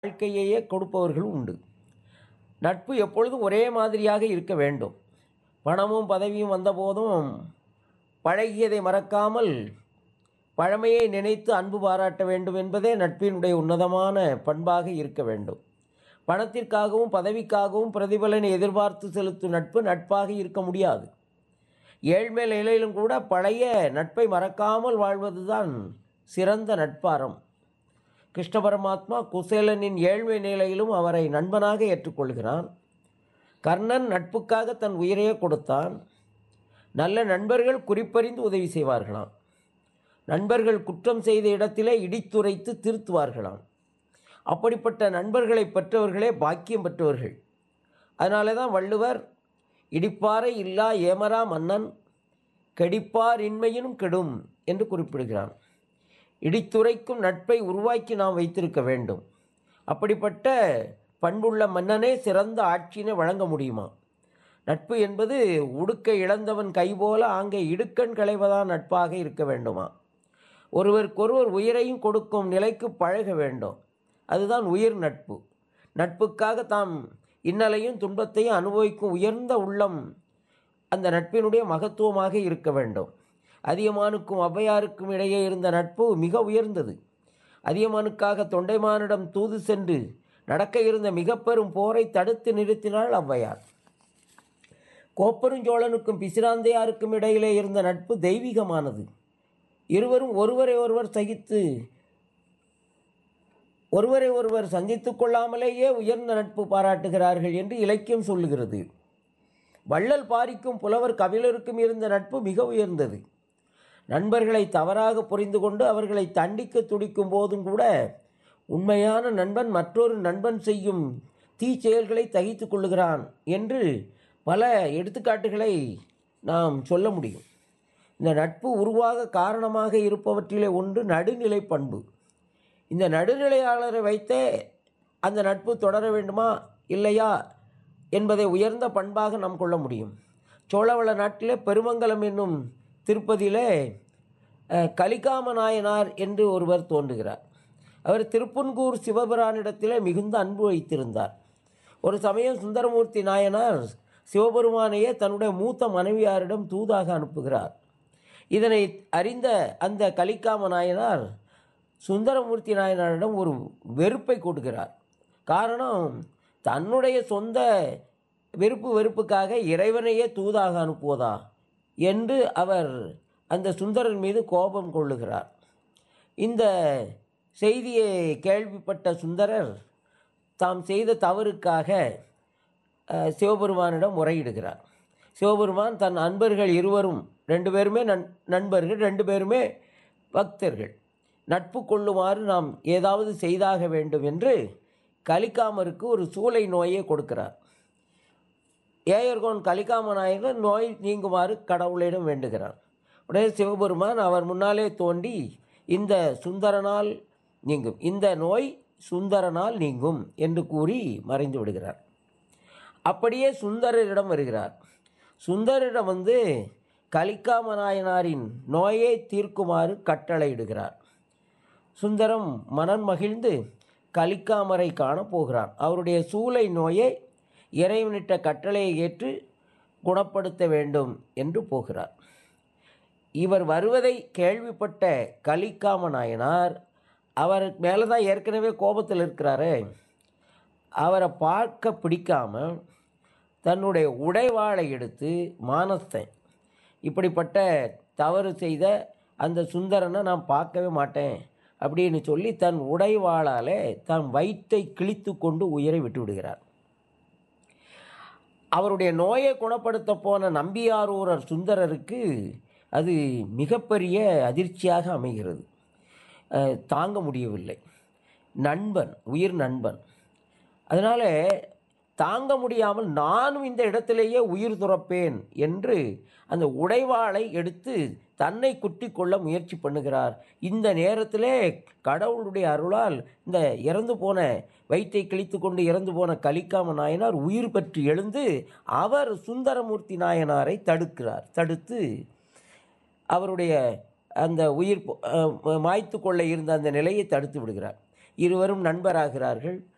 வாழ்க்கையையே கொடுப்பவர்களும் உண்டு நட்பு எப்பொழுதும் ஒரே மாதிரியாக இருக்க வேண்டும் பணமும் பதவியும் வந்தபோதும் பழகியதை மறக்காமல் பழமையை நினைத்து அன்பு பாராட்ட வேண்டும் என்பதே நட்பினுடைய உன்னதமான பண்பாக இருக்க வேண்டும் பணத்திற்காகவும் பதவிக்காகவும் பிரதிபலனை எதிர்பார்த்து செலுத்தும் நட்பு நட்பாக இருக்க முடியாது ஏழ்மை நிலையிலும் கூட பழைய நட்பை மறக்காமல் வாழ்வதுதான் சிறந்த நட்பாரம் கிருஷ்ண பரமாத்மா குசேலனின் ஏழ்மை நிலையிலும் அவரை நண்பனாக ஏற்றுக்கொள்கிறான் கர்ணன் நட்புக்காக தன் உயிரையே கொடுத்தான் நல்ல நண்பர்கள் குறிப்பறிந்து உதவி செய்வார்களாம் நண்பர்கள் குற்றம் செய்த இடத்திலே இடித்துரைத்து திருத்துவார்களாம் அப்படிப்பட்ட நண்பர்களை பெற்றவர்களே பாக்கியம் பெற்றவர்கள் அதனால தான் வள்ளுவர் இடிப்பாரை இல்லா ஏமரா மன்னன் கெடிப்பார் இன்மையினும் கெடும் என்று குறிப்பிடுகிறான் இடித்துரைக்கும் நட்பை உருவாக்கி நாம் வைத்திருக்க வேண்டும் அப்படிப்பட்ட பண்புள்ள மன்னனே சிறந்த ஆட்சியினை வழங்க முடியுமா நட்பு என்பது உடுக்க இழந்தவன் கைபோல ஆங்கே இடுக்கண் களைவதான் நட்பாக இருக்க வேண்டுமா ஒருவருக்கொருவர் உயிரையும் கொடுக்கும் நிலைக்கு பழக வேண்டும் அதுதான் உயிர் நட்பு நட்புக்காக தாம் இன்னலையும் துன்பத்தையும் அனுபவிக்கும் உயர்ந்த உள்ளம் அந்த நட்பினுடைய மகத்துவமாக இருக்க வேண்டும் அதியமானுக்கும் ஔவையாருக்கும் இடையே இருந்த நட்பு மிக உயர்ந்தது அதியமானுக்காக தொண்டைமானிடம் தூது சென்று நடக்க இருந்த மிக பெரும் போரை தடுத்து நிறுத்தினாள் ஔவையார் கோப்பெருஞ்சோழனுக்கும் பிசிராந்தையாருக்கும் இடையிலே இருந்த நட்பு தெய்வீகமானது இருவரும் ஒருவரை ஒருவர் சகித்து ஒருவரை ஒருவர் சந்தித்து கொள்ளாமலேயே உயர்ந்த நட்பு பாராட்டுகிறார்கள் என்று இலக்கியம் சொல்லுகிறது வள்ளல் பாரிக்கும் புலவர் கபிலருக்கும் இருந்த நட்பு மிக உயர்ந்தது நண்பர்களை தவறாக புரிந்து கொண்டு அவர்களை தண்டிக்க துடிக்கும் போதும் கூட உண்மையான நண்பன் மற்றொரு நண்பன் செய்யும் தீ செயல்களை தகித்து கொள்ளுகிறான் என்று பல எடுத்துக்காட்டுகளை நாம் சொல்ல முடியும் இந்த நட்பு உருவாக காரணமாக இருப்பவற்றிலே ஒன்று நடுநிலை பண்பு இந்த நடுநிலையாளரை வைத்தே அந்த நட்பு தொடர வேண்டுமா இல்லையா என்பதை உயர்ந்த பண்பாக நாம் கொள்ள முடியும் சோழவள நாட்டிலே பெருமங்கலம் என்னும் திருப்பதியிலே அஹ், கலிகாம நாயனார் என்று ஒருவர் தோன்றுகிறார் அவர் திருப்புன்கூர் சிவபிரானிடத்திலே மிகுந்த அன்பு வைத்திருந்தார் ஒரு சமயம் சுந்தரமூர்த்தி நாயனார் சிவபெருமானையே தன்னுடைய மூத்த மனைவியாரிடம் தூதாக அனுப்புகிறார் இதனை அறிந்த அந்த கலிக்காம நாயனார் சுந்தரமூர்த்தி நாயனாரிடம் ஒரு வெறுப்பை கொடுக்கிறார் காரணம் தன்னுடைய சொந்த வெறுப்பு வெறுப்புக்காக இறைவனையே தூதாக அனுப்புவதா என்று அவர் அந்த சுந்தரன் மீது கோபம் கொள்ளுகிறார் இந்த செய்தியை கேள்விப்பட்ட சுந்தரர் தாம் செய்த தவறுக்காக அஹ், சிவபெருமானிடம் முறையிடுகிறார் சிவபெருமான் தன் அன்பர்கள் இருவரும் ரெண்டு பேருமே நண் நண்பர்கள் ரெண்டு பேருமே பக்தர்கள் நட்பு கொள்ளுமாறு நாம் ஏதாவது செய்தாக வேண்டும் என்று கலிக்காமருக்கு ஒரு சூளை நோயை கொடுக்கிறார் ஏயர்கோன் கலிக்காம நாயகர் நோய் நீங்குமாறு கடவுளிடம் வேண்டுகிறார் உடனே சிவபெருமான் அவர் முன்னாலே தோண்டி இந்த சுந்தரனால் நீங்கும் இந்த நோய் சுந்தரனால் நீங்கும் என்று கூறி மறைந்து விடுகிறார் அப்படியே சுந்தரரிடம் வருகிறார் சுந்தரிடம் வந்து கலிக்காம நாயனாரின் நோயை தீர்க்குமாறு கட்டளையிடுகிறார் சுந்தரம் மனம் மகிழ்ந்து கலிக்காமரை காண போகிறார் அவருடைய சூளை நோயை இறைவனிட்ட கட்டளையை ஏற்று குணப்படுத்த வேண்டும் என்று போகிறார் இவர் வருவதை கேள்விப்பட்ட கலிக்காம நாயனார் அவர் மேலே தான் ஏற்கனவே கோபத்தில் இருக்கிறாரே அவரை பார்க்க பிடிக்காம தன்னுடைய உடைவாளை எடுத்து மானஸ்தன் இப்படிப்பட்ட தவறு செய்த அந்த சுந்தரனை நான் பார்க்கவே மாட்டேன் அப்படின்னு சொல்லி தன் உடைவாளாலே தன் வயிற்றை கிழித்து கொண்டு உயிரை விட்டு விடுகிறார் அவருடைய நோயை குணப்படுத்த போன நம்பியாரூரர் சுந்தரருக்கு அது மிகப்பெரிய அதிர்ச்சியாக அமைகிறது அஹ், தாங்க முடியவில்லை நண்பன் உயிர் நண்பன் அதனால் தாங்க முடியாமல் நானும் இந்த இடத்திலேயே உயிர் துறப்பேன் என்று அந்த உடைவாளை எடுத்து தன்னை குத்தி கொள்ள முயற்சி பண்ணுகிறார் இந்த நேரத்திலே கடவுளுடைய அருளால் இந்த இறந்து போன வயிற்றை கிழித்து கொண்டு இறந்து போன கலிக்காம நாயனார் உயிர் பெற்று எழுந்து அவர் சுந்தரமூர்த்தி நாயனாரை தடுக்கிறார் தடுத்து அவருடைய அந்த உயிர் போ- அஹ் மாய்த்து கொள்ள இருந்த அந்த நிலையை தடுத்து விடுகிறார் இருவரும் நண்பராகிறார்கள்